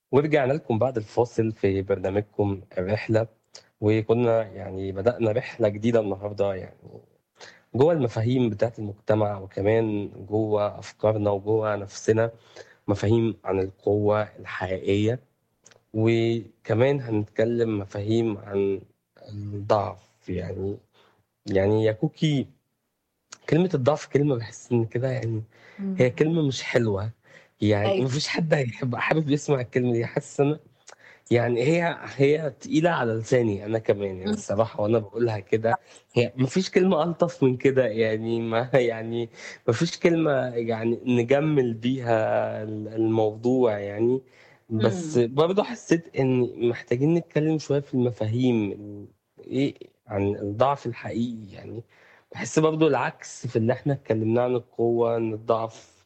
ورجعنا لكم بعد الفاصل في برنامجكم الرحلة وكنا يعني بدأنا رحلة جديدة النهاردة يعني جوه المفاهيم بتاعت المجتمع وكمان جوه أفكارنا وجوه نفسنا مفاهيم عن القوة الحقيقية وكمان هنتكلم مفاهيم عن الضعف يعني يعني يا كوكي كلمة الضعف كلمة بحس إن كده يعني هي إمم. كلمة مش حلوة يعني أيوه. مفيش حد هيحب حابب يسمع الكلمة دي حاسس أنا يعني هي هي تقيلة على لساني أنا كمان يعني إمم. الصراحة وأنا بقولها كده هي مفيش كلمة ألطف من كده يعني ما يعني مفيش كلمة يعني نجمل بيها ال- الموضوع يعني بس إمم. برضه حسيت إن محتاجين نتكلم شوية في المفاهيم ال- إيه عن الضعف الحقيقي يعني بحس برضه العكس في اللي إحنا اتكلمناه عن القوة إن الضعف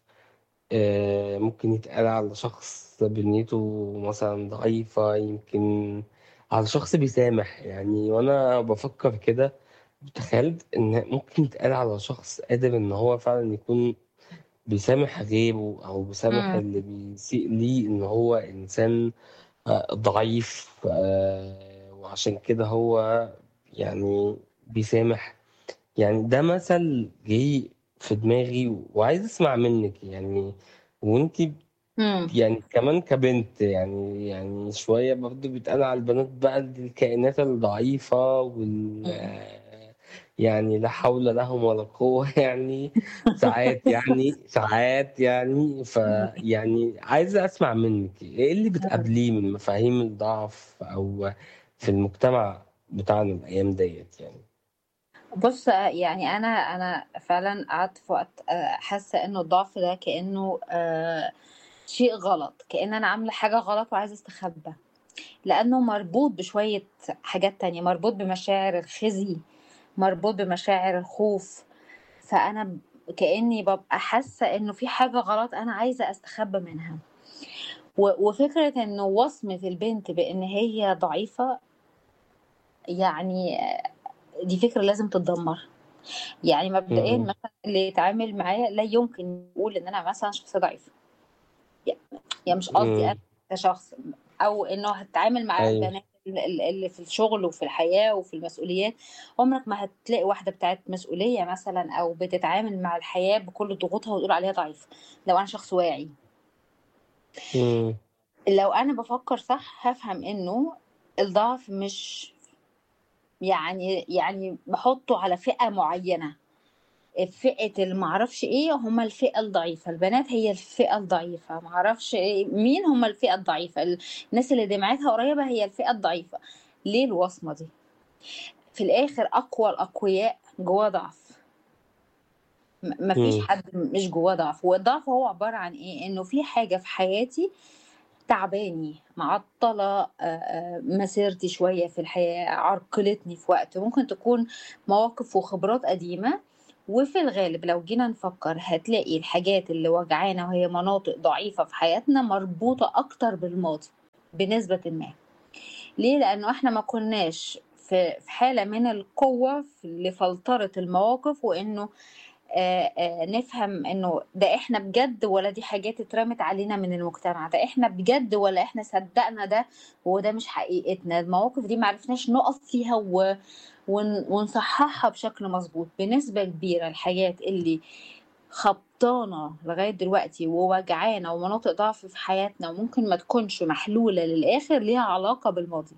آه، ممكن يتقال على شخص بنيته مثلا ضعيفة يمكن على شخص بيسامح يعني وأنا بفكر كده تخيلت إن ممكن يتقال على شخص قادر إن هو فعلا يكون بيسامح غيره أو بيسامح إمم. اللي بيسيء ليه إن هو إنسان آه، ضعيف آه، وعشان كده هو يعني بيسامح يعني ده مثل جه في دماغي وعايز اسمع منك يعني وانتي إمم. يعني كمان كبنت يعني يعني شوية برضه بيتقال على البنات بقى دي الكائنات الضعيفة وال إمم. يعني لا حول لهم ولا قوة يعني ساعات يعني ساعات يعني فيعني عايز أسمع منك إيه اللي بتقابليه من مفاهيم الضعف أو في المجتمع بتاعنا الأيام ديت يعني بُص يعني أنا أنا فعلًا قعدت في وقت آآ حاسة إنه الضعف ده كإنه آآ شيء غلط، كإن أنا عاملة حاجة غلط وعايزة أستخبى، لأنه مربوط بشوية حاجات تانية، مربوط بمشاعر الخزي، مربوط بمشاعر الخوف، فأنا ب كإني بابقى حاسة إنه في حاجة غلط أنا عايزة أستخبى منها، و وفكرة إنه وصمة البنت بإن هي ضعيفة يعني دي فكرة لازم تتدمر، يعني مبدئيًا مم. مثلًا اللي يتعامل معايا لا يمكن يقول إن أنا مثلًا شخصية ضعيفة، ي يعني مش قصدي أنا مم. كشخص أو إنه هتتعامل مع أيوه البنات ال ال اللي في الشغل وفي الحياة وفي المسؤوليات، عمرك ما هتلاقي واحدة بتاعة مسؤولية مثلًا أو بتتعامل مع الحياة بكل ضغوطها وتقول عليها ضعيفة، لو أنا شخص واعي. مم. لو أنا بافكر صح هافهم إنه الضعف مش يعني يعني باحطه على فئة معينة، فئة اللي ما أعرفش إيه هم الفئة الضعيفة، البنات هي الفئة الضعيفة، ما أعرفش إيه مين هم الفئة الضعيفة، ال الناس اللي دمعتها قريبة هي الفئة الضعيفة، ليه الوصمة دي؟ في الآخر أقوى الأقوياء جواه ضعف. م ما فيش مم. حد مش جواه ضعف، والضعف هو عبارة عن إيه؟ إنه في حاجة في حياتي تعباني، معطّلة آآ آآ مسيرتي شوية في الحياة، عرقلتني في وقت، ممكن تكون مواقف وخبرات قديمة، وفي الغالب لو جينا نفكر هتلاقي الحاجات اللي واجعانا وهي مناطق ضعيفة في حياتنا مربوطة أكتر بالماضي بنسبةٍ ما. ليه؟ لأنه إحنا ما كناش في في حالة من القوة ف لفلترة المواقف وإنه آآ آآ نفهم إنه ده إحنا بجد والّا دي حاجات اترمت علينا من المجتمع، ده إحنا بجد والّا إحنا صدّقنا ده وده مش حقيقتنا، المواقف دي ما عرفناش نُقف فيها و ون ونصحّحها بشكل مضبوط. بنسبة كبيرة الحاجات اللي خبطانا لغاية دلوقتي وواجعانا ومناطق ضعف في حياتنا وممكن ما تكونش محلولة للآخر ليها علاقة بالماضي.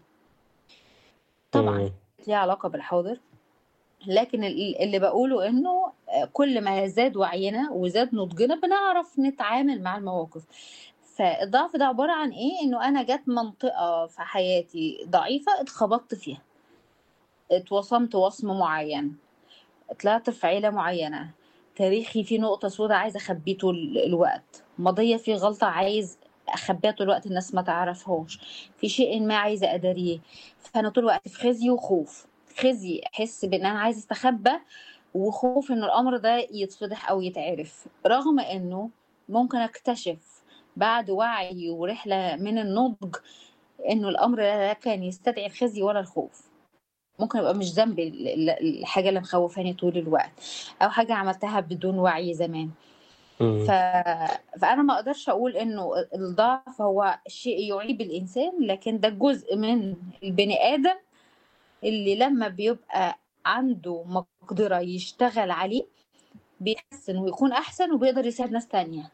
طبعًا مم. ليها علاقة بالحاضر، لكن ال اللي باقوله إنه آآ كل ما زاد وعينا وزاد نضجنا بنعرف نتعامل مع المواقف. فالضعف ده عبارة عن إيه؟ إنه أنا جات منطقة في حياتي ضعيفة اتخبطت فيها. اتوصمت وصم معين، طلعت في عيلة معينة، تاريخي فيه نقطة سودا عايزة أخبيه طول الوقت، ماضيّا فيه غلطة عايز أخبيها طول الوقت الناس ما تعرفهاش، في شيء ما عايزة أداريه، فأنا طول الوقت في خزي وخوف، خزي أحس بإن أنا عايزة أستخبى، وخوف إن الأمر ده يتفضح أو يتعرف، رغم إنه ممكن أكتشف بعد وعي ورحلة من النضج إنه الأمر لا كان يستدعي الخزي ولا الخوف. ممكن يبقى مش ذنبي ال ال الحاجة اللي مخوّفاني طول الوقت، أو حاجة عملتها بدون وعي زمان. ف... إمم. فأنا ما أقدرش أقول إنه الضعف هو شيء يعيب الإنسان، لكن ده جزء من البني آدم اللي لمّا بيبقى عنده مقدرة يشتغل عليه، بيتحسن ويكون أحسن وبيقدر يساعد ناس تانية.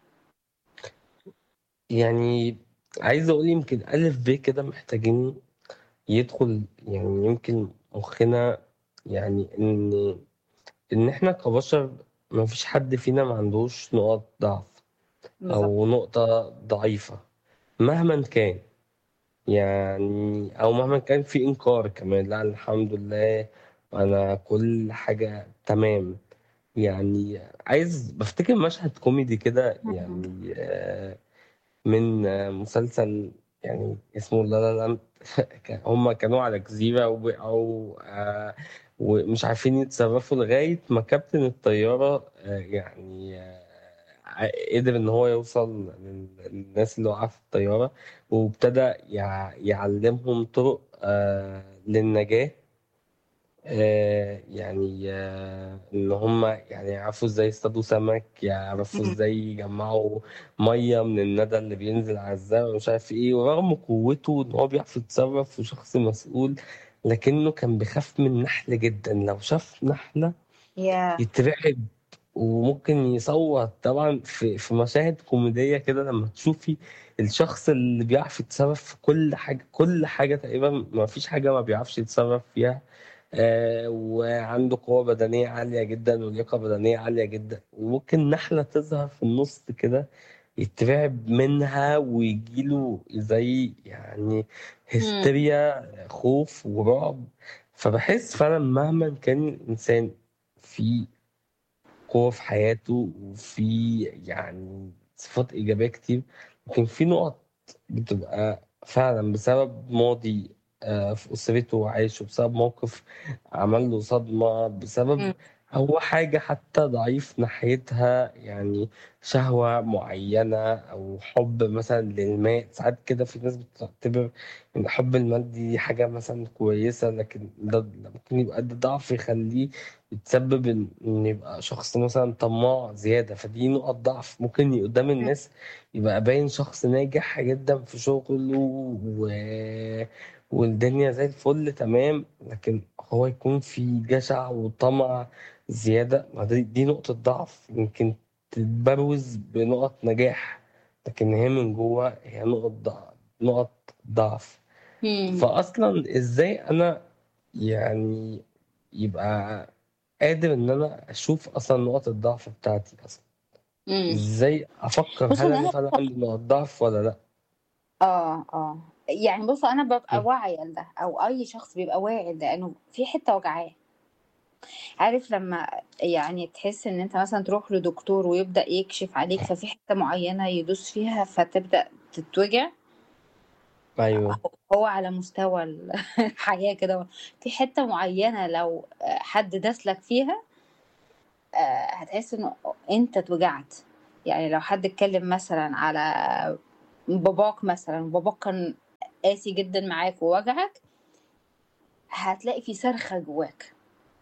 يعني عايز أقول يمكن ألِف ب كده محتاجين يدخل يعني يمكن مُخّنا يعني إن إن إحنا كبشر ما فيش حد فينا ما عندوش نقاط ضعف بالضبط. أو نقطة ضعيفة مهمًا كان. يعني أو مهما كان في إنكار كمان، لأ الحمد لله أنا كل حاجة تمام. يعني عايز بافتكر مشهد كوميدي كده إمم. يعني آآ من مسلسل يعني اسمه لا لا لاند ك هُم كانوا على جزيرة ووقعوا آآ ومش عارفين يتصرّفوا لغاية ما كابتن الطيارة آآ يعني ع قدر إن هو يوصل لل للناس اللي واقعة في الطيارة وابتدى يع يعلّمهم طُرق آآ للنجاة. آآ يعني إن هُم يعني يعرفوا إزاي يصطادوا سمك، يعرفوا إمم. إزاي يجمّعوا مَيّة من الندى اللي بينزل على الزرع ومش عارف إيه، ورغم قوته إن هو بيعرف يتصرّف وشخص مسؤول، لكنه كان بيخاف من النحل جدًا، لو شاف نحلة ياه! يترعب وممكن يصوّت. طبعًا في في مشاهد كوميدية كده لمّا تشوفي الشخص اللي بيعرف يتصرّف في كل حاجة، كل حاجة تقريبًا ما فيش حاجة ما بيعرفش يتصرّف فيها آآ وعنده قوة بدنية عالية جدًا ولياقة بدنية عالية جدًا، وممكن نحلة تظهر في النُص كده يترعب منها وييجي له زي يعني إمم. هستيريا، خوف ورعب. فباحس فعلًا مهمًا كان الإنسان فيه قوة في حياته وفيه يعني صفات إيجابية كتير، لكن في نُقط بتبقى فعلًا بسبب ماضي آآ في أسرته عاشه، بسبب موقف عمل له صدمة، بسبب إمم. هو حاجة حتى ضعيف ناحيتها، يعني شهوة معيّنة أو حُب مثلًا للمال. ساعات كده في ناس بتعتبر إن حُب المال دي حاجة مثلًا كويسة، لكن ده ده ممكن يبقى ده ضعف يخلّيه يتسبب إن إن يبقى شخص مثلًا طماع زيادة، فدي نُقط ضعف. ممكن ي قدّام إمم. الناس يبقى باين شخص ناجح جدًا في شغله و والدنيا زي الفل تمام، لكن هو يكون في جشع وطمع زيادة، ما دي دي نقطة ضعف يمكن تتبروز بنُقط نجاح، لكن هي من جوّه هي نُقط ضع نُقط ضعف. إمم. فأصلًا إزاي أنا يعني يبقى قادر إن أنا أشوف أصلًا نُقط الضعف بتاعتي أصلًا؟ إمم. إزاي أفكّر بُص، هل هو أنا أنا فعلًا عندي نُقط ضعف والّا لأ؟ آه، آه. يعني بُص، أنا بابقى إمم. واعية لده أو أي شخص بيبقى واعي لإنه في حتّة واجعاه. عارف لمّا يعني تحس إن أنت مثلًا تروح لدكتور ويبدأ يكشف عليك، ففي حتّة معيّنة يدوس فيها فتبدأ تتوجع؟ أيوه. هو على مستوى ال الحياة كده، في حتّة معيّنة لو آآ حد داس لك فيها آآ هتحس إنه أنت اتوجعت. يعني لو حد اتكلّم مثلًا على باباك مثلًا، وباباك كان قاسي جدًا معاك ووجعك هتلاقي في صرخة جواك.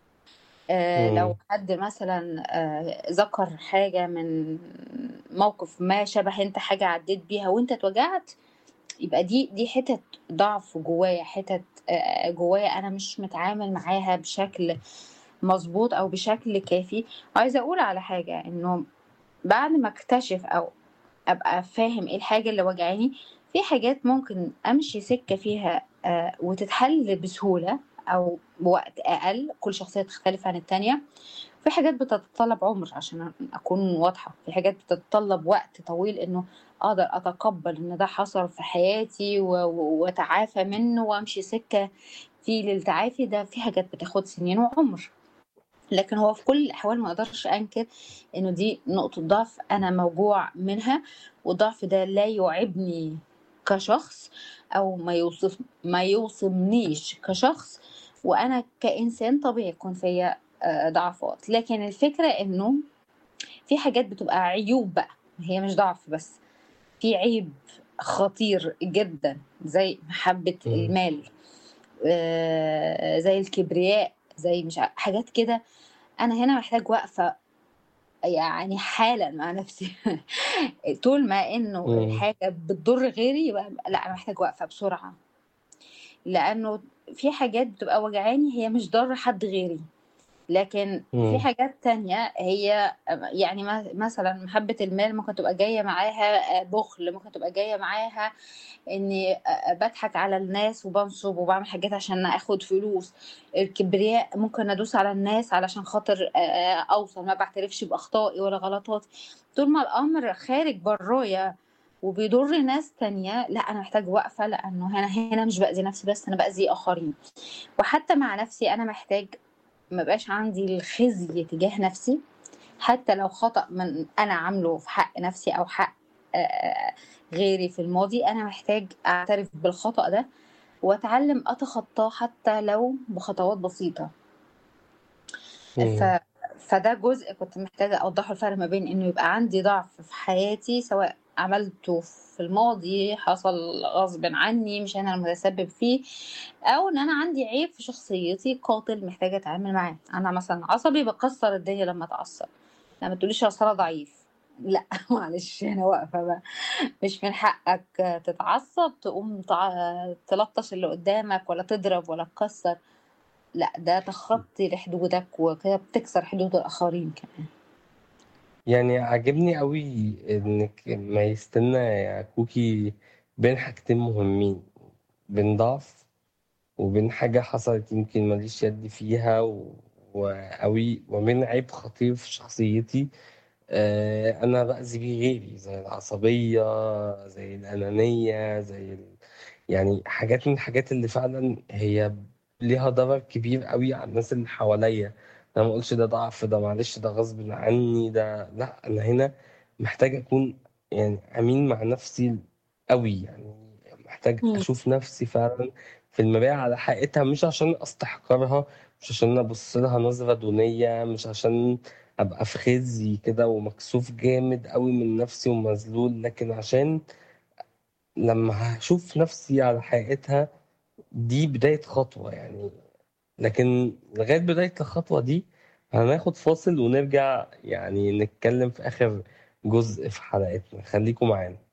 آآ لو إمم. حد مثلًا آآ ذكر حاجة من موقف ما شَبه أنت حاجة عدّيت بيها وأنت اتوجعت، يبقى دي دي حِتَت ضعف جوايا، حِتَت آآ جوايا أنا مش متعامل معاها بشكل مضبوط أو بشكل كافي. وعايزة أقول على حاجة، إنه بعد ما أكتشف أو أبقى فاهم إيه الحاجة اللي واجعاني، في حاجات ممكن أمشي سِكّة فيها آآ وتتحل بسهولة أو بوقت أقل، كل شخصية تختلف عن التانية. في حاجات بتتطلّب عُمر عشان أكون واضحة، في حاجات بتتطلّب وقت طويل إنه أقدر أتقبّل إن ده حصل في حياتي و و وأتعافى منّه وأمشي سِكّة فيه للتعافي، ده في حاجات بتاخد سنين وعُمر. لكن هو في كل الأحوال ما أقدرش أنكر إنه دي نقطة ضعف أنا موجوع منها، والضعف ده لا يُعيبني كشخص أو ما يوصف ما يوصمنيش كشخص، وأنا كإنسان طبيعي يكون فيّا آآ ضعفات. لكن الفكرة إنه في حاجات بتبقى عيوب بقى، هي مش ضعف بس، في عيب خطير جدًا زي محبة إمم. المال، آآ زي الكبرياء، زي مش ع حاجات كده أنا هنا محتاج وقفة يعني حالًا مع نفسي طول ما إنه إمم. الحاجة بتضر غيري يبقى لأ أنا محتاج وقفة بسرعة. لأنه في حاجات بتبقى واجعاني هي مش ضارة حد غيري، لكن في إمم. حاجات تانية هي يعني م مثلًا محبة المال ممكن تبقى جاية معاها بُخل، ممكن تبقى جاية معاها إني أ باضحك على الناس وبانصب وباعمل حاجات عشان آخد فلوس، الكبرياء ممكن أدوس على الناس علشان خاطر آآ أوصل، ما باعترفش بأخطائي ولا غلطاتي، طول ما الأمر خارج برايا وبيضر ناس تانية، لأ أنا محتاج وقفة لأنه أنا هنا مش بأذي نفسي بس أنا بأذي آخرين، وحتى مع نفسي أنا محتاج ما يبقاش عندي الخزي تجاه نفسي، حتى لو خطأ من أنا عامله في حق نفسي أو حق آآ غيري في الماضي، أنا محتاج أعترف بالخطأ ده وأتعلم أتخطاه حتى لو بخطوات بسيطة. ف إمم. فده جزء كنت محتاجة أوضحه الفرق ما بين إنه يبقى عندي ضعف في حياتي سواء عملته في الماضي، حصل غصبٍ عني مش أنا المتسبب فيه، أو إن أنا عندي عيب في شخصيتي قاتل محتاجة أتعامل معاه، أنا مثلًا عصبي باكسر الدنيا لما أتعصب، لا ما تقوليش أصل أنا ضعيف، لأ معلش هنا واقفة بقى، مش من حقك تتعصب تقوم تع تلطش اللي قدامك ولا تضرب ولا تكسر، لأ ده تخطي لحدودك وكده بتكسر حدود الآخرين كمان. يعني عاجبني أوي إنِّك ميزتِ لنا يا كوكي بين حاجتين مهمين، بين ضعف وبين حاجة حصلت يمكن ما ليش يد فيها و وأوي وبين عيب خطير في شخصيتي آآ أنا بأذي بيه غيري، زي العصبية، زي الأنانية، زي ال يعني حاجات من الحاجات اللي فعلًا هي ليها ضرر كبير أوي على الناس اللي حواليّا، أنا ما أقولش ده ضعف، ده معلش ده غصبٍ عني، ده لأ، أنا هنا محتاج أكون يعني أمين مع نفسي أوي، يعني محتاج إمم. أشوف نفسي فعلًا في المراية على حقيقتها، مش عشان أستحقرها، مش عشان أبُص لها نظرة دونية، مش عشان أبقى في خزي كده ومكسوف جامد أوي من نفسي ومذلول، لكن عشان لما هاشوف نفسي على حقيقتها دي بداية خطوة يعني، لكن لغاية بداية الخطوة دي هناخد فاصل ونرجع يعني نتكلم في آخر جزء في حلقتنا، خليكم معانا.